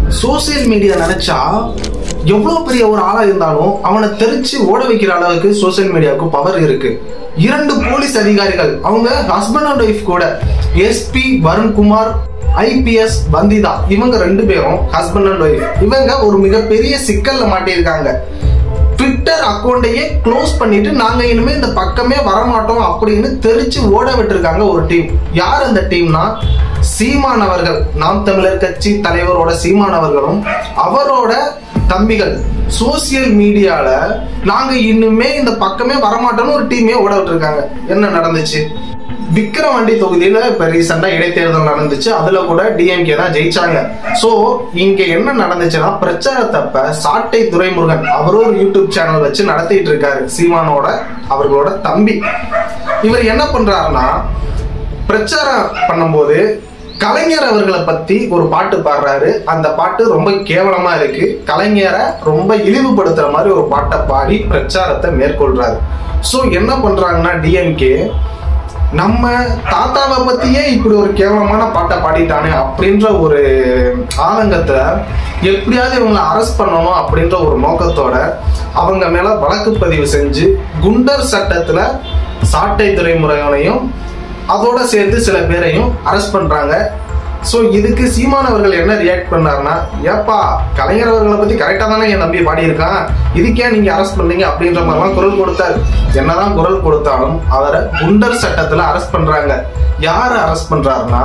social media நினைச்சா எவ்வளவு பெரிய ஒரு ஆளா இருந்தாலும் அவனை தெரிச்சு ஓட வைக்கிற அளவுக்கு சோசியல் மீடியாவுக்கு பவர் இருக்கு இரண்டு போலீஸ் அதிகாரிகள் அவங்க ஹஸ்பண்ட் அண்ட் ஒய்ஃப் கூட எஸ்பி வருண்குமார் ஐபிஎஸ் வந்திதா இவங்க ரெண்டு பேரும் ஹஸ்பண்ட் அண்ட் ஒய்ஃப் இவங்க ஒரு மிகப்பெரிய சிக்கல்ல மாட்டியிருக்காங்க ட்விட்டர் அக்கௌண்ட்டையே க்ளோஸ் பண்ணிட்டு நாங்க இனிமே இந்த பக்கமே வரமாட்டோம் அப்படின்னு தெரிச்சு ஓட விட்டுருக்காங்க ஒரு டீம் யார் அந்த டீம்னா சீமான் அவர்கள் நாம் தமிழர் கட்சி தலைவரோட சீமான் அவர்களும் அவரோட தம்பிகள் சோசியல் மீடியால நாங்க இன்னுமே இந்த பக்கமே வரமாட்டோம்னு ஒரு டீமே ஓட விட்டுருக்காங்க என்ன நடந்துச்சு விக்கிரவாண்டி தொகுதியில இப்ப ரீசெண்டா இடைத்தேர்தல் நடந்துச்சு அதுல கூட டிஎம்கே தான் ஜெயிச்சாங்க சோ இங்க என்ன நடந்துச்சுன்னா பிரச்சாரத்தப்ப சாட்டை துரைமுருகன் அவரும் ஒரு யூடியூப் சேனல் வச்சு நடத்திட்டு இருக்காரு சீமானோட அவர்களோட தம்பி இவர் என்ன பண்றாருன்னா பிரச்சாரம் பண்ணும்போது கலைஞர் அவர்களை பத்தி ஒரு பாட்டு பாடுறாரு அந்த பாட்டு ரொம்ப கேவலமா இருக்கு கலைஞரை ரொம்ப இழிவுபடுத்துற மாதிரி ஒரு பாட்டை பாடி பிரச்சாரத்தை மேற்கொள்றாரு சோ என்ன பண்றாங்கன்னா டிஎம்கே நம்ம தாத்தாவை பத்தியே இப்படி ஒரு கேவலமான பாட்டை பாடிட்டானே அப்படின்ற ஒரு ஆதங்கத்துல எப்படியாவது இவங்களை அரெஸ்ட் பண்ணணும் அப்படின்ற ஒரு நோக்கத்தோட அவங்க மேல வழக்கு பதிவு செஞ்சு குண்டர் சட்டத்துல சாட்டை துறைமுறைகளையும் அதோட சேர்த்து சில பேரையும் அரெஸ்ட் பண்றாங்க ஸோ இதுக்கு சீமான் அவர்கள் என்ன ரியாக்ட் பண்ணாருன்னா ஏப்பா கலைஞர் அவர்களை பத்தி கரெக்டா தானே என் நம்பி பாடியிருக்கான் இதுக்கே நீங்க அரெஸ்ட் பண்ணீங்க அப்படின்ற மாதிரிலாம் குரல் கொடுத்தாரு என்னதான் குரல் கொடுத்தாலும் அவரை குண்டர் சட்டத்துல அரெஸ்ட் பண்றாங்க யாரை அரெஸ்ட் பண்றாருன்னா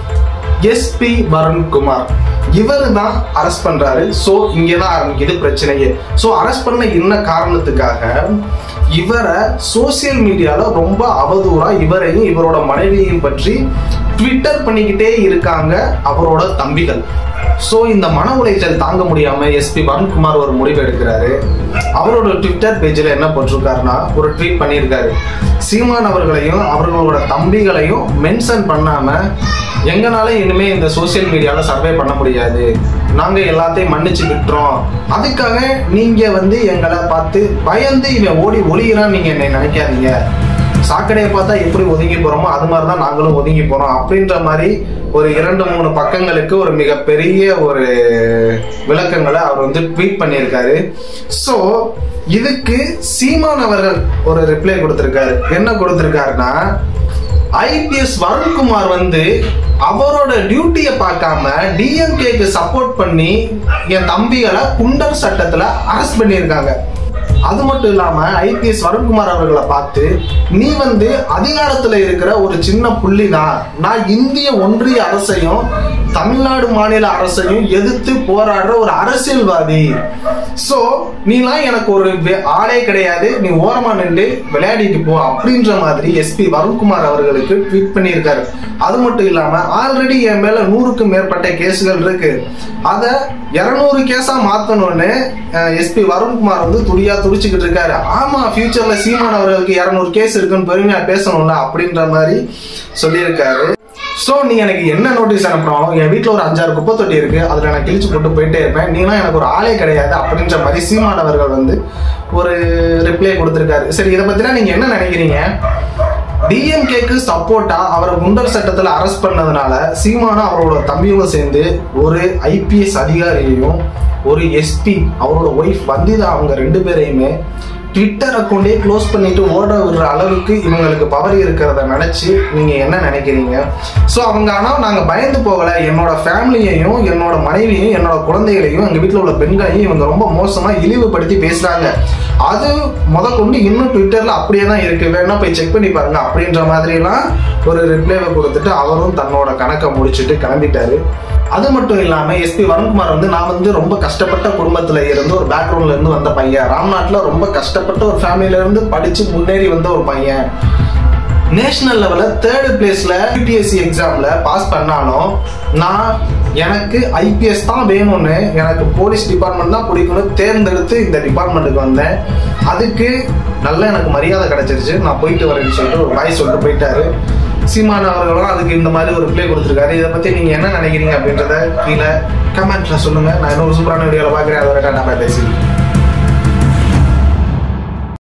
எஸ்பி வருண்குமார் இவர் தான் அரெஸ்ட் பண்றாரு சோ இங்கதான் ஆரம்பிக்குது பிரச்சனையே சோ அரெஸ்ட் பண்ண என்ன காரணத்துக்காக இவரை சோசியல் மீடியால ரொம்ப அவதூறா இவரையும் இவரோட மனைவியையும் பற்றி ட்விட்டர் பண்ணிக்கிட்டே இருக்காங்க அவரோட தம்பிகள் சோ இந்த மன உளைச்சல் தாங்க முடியாம எஸ்பி வருண்குமார் ஒரு முடிவு எடுக்கிறாரு அவரோட ட்விட்டர் பேஜ்ல என்ன போட்டிருக்காருன்னா ஒரு ட்வீட் பண்ணியிருக்காரு சீமான் அவர்களையும் அவர்களோட தம்பிகளையும் மென்ஷன் பண்ணாம எங்கனால இனிமே இந்த சோசியல் மீடியால சர்வே பண்ண முடியாது நாங்க எல்லாத்தையும் மன்னிச்சு விட்டுறோம் அதுக்காக நீங்க வந்து எங்களை பார்த்து பயந்து இவன் ஓடி ஒளிகிறான் நீங்க என்னை நினைக்காதீங்க சாக்கடையை பார்த்தா எப்படி ஒதுங்கி போறோமோ அது மாதிரி தான் நாங்களும் ஒதுங்கி போறோம் அப்படின்ற மாதிரி ஒரு இரண்டு மூணு பக்கங்களுக்கு ஒரு மிகப்பெரிய ஒரு விளக்கங்களை அவர் வந்து ட்வீட் பண்ணியிருக்காரு ஸோ இதுக்கு சீமான் அவர்கள் ஒரு ரிப்ளை கொடுத்திருக்காரு என்ன கொடுத்திருக்காருன்னா ஐபிஎஸ் வருண்குமார் வந்து அவரோட டியூட்டியை பார்க்காம டிஎம்கேக்கு சப்போர்ட் பண்ணி என் தம்பிகளை குண்டர் சட்டத்துல அரெஸ்ட் பண்ணியிருக்காங்க அது மட்டும் இல்லாம ஐபிஎஸ் வருண்குமார் அவர்களை பார்த்து நீ வந்து அதிகாரத்துல இருக்கிற ஒரு சின்ன புள்ளி தான் நான் இந்திய ஒன்றிய அரசையும் தமிழ்நாடு மாநில அரசையும் எதிர்த்து போராடுற ஒரு அரசியல்வாதி சோ நீலாம் எனக்கு ஒரு வே- ஆளே கிடையாது நீ ஓரமா நின்று விளையாடிட்டு போ அப்படின்ற மாதிரி எஸ்பி வருண்குமார் அவர்களுக்கு ட்வீட் பண்ணியிருக்காரு அது மட்டும் இல்லாம ஆல்ரெடி என் மேல நூறுக்கும் மேற்பட்ட கேஸுகள் இருக்கு அத இருநூறு கேஸா மாத்தணும்னு எஸ்பி வருண்குமார் வந்து துடியா துடிச்சுக்கிட்டு இருக்காரு ஆமா ஃபியூச்சர்ல சீமான் அவர்களுக்கு இருநூறு கேஸ் இருக்குன்னு பெருமையா பேசணும்ல அப்படின்ற மாதிரி சொல்லியிருக்காரு ஸோ நீ எனக்கு என்ன நோட்டீஸ் அனுப்பினாலும் என் வீட்டில் ஒரு அஞ்சாறு குப்பை தொட்டி இருக்கு அதில் நான் கிழிச்சு போட்டு போயிட்டே இருப்பேன் நீலாம் எனக்கு ஒரு ஆளே கிடையாது அப்படின்ற மாதிரி சீமான் அவர்கள் வந்து ஒரு ரிப்ளை கொடுத்துருக்காரு சரி இதை பற்றினா நீங்கள் என்ன நினைக்கிறீங்க டிஎம்கேக்கு சப்போர்ட்டா அவரை குண்டர் சட்டத்துல அரெஸ்ட் பண்ணதுனால சீமானா அவரோட தம்பியும் சேர்ந்து ஒரு ஐபிஎஸ் அதிகாரியையும் ஒரு எஸ்பி அவரோட ஒய்ஃப் வந்திதா அவங்க ரெண்டு பேரையுமே ட்விட்டர் அக்கௌண்டே க்ளோஸ் பண்ணிட்டு ஓட விடுற அளவுக்கு இவங்களுக்கு பவர் இருக்கிறத நினைச்சு நீங்க என்ன நினைக்கிறீங்க ஸோ அவங்க ஆனால் நாங்க பயந்து போகல என்னோட ஃபேமிலியையும் என்னோட மனைவியையும் என்னோட குழந்தைகளையும் எங்க வீட்டில் உள்ள பெண்களையும் இவங்க ரொம்ப மோசமா இழிவுபடுத்தி பேசுறாங்க அது முத கொண்டு இன்னும் ட்விட்டர்ல அப்படியே தான் இருக்கு வேணா போய் செக் பண்ணி பாருங்க அப்படின்ற மாதிரிலாம் ஒரு ரிப்ளைவை கொடுத்துட்டு அவரும் தன்னோட கணக்கை முடிச்சுட்டு கிளம்பிட்டாரு அது மட்டும் இல்லாம எஸ்பி வருண்குமார் வந்து நான் வந்து ரொம்ப கஷ்டப்பட்ட குடும்பத்துல இருந்து ஒரு பேக்ரவுண்ட்ல இருந்து வந்த பையன் ராம்நாட்ல ரொம்ப கஷ்டப்பட்ட ஒரு ஃபேமிலில இருந்து படிச்சு முன்னேறி வந்த ஒரு பையன் நேஷனல் லெவலில் தேர்டு பிளேஸ்ல யூபிஎஸ்சி எக்ஸாம்ல பாஸ் பண்ணாலும் நான் எனக்கு ஐபிஎஸ் தான் வேணும்னு எனக்கு போலீஸ் டிபார்ட்மெண்ட் தான் பிடிக்கும்னு தேர்ந்தெடுத்து இந்த டிபார்ட்மெண்ட்டுக்கு வந்தேன் அதுக்கு நல்ல எனக்கு மரியாதை கிடைச்சிருச்சு நான் போயிட்டு வரேன்னு சொல்லிட்டு ஒரு பாய் சொல்லிட்டு போயிட்டாரு சீமான் அவர்களும் அதுக்கு இந்த மாதிரி ஒரு ப்ளே கொடுத்துருக்காரு இதை பத்தி நீங்க என்ன நினைக்கிறீங்க அப்படின்றத கீழே கமெண்ட்ல சொல்லுங்க நான் இன்னொரு சூப்பரான வீடியோல பாக்குறேன் அதை நான் பேசி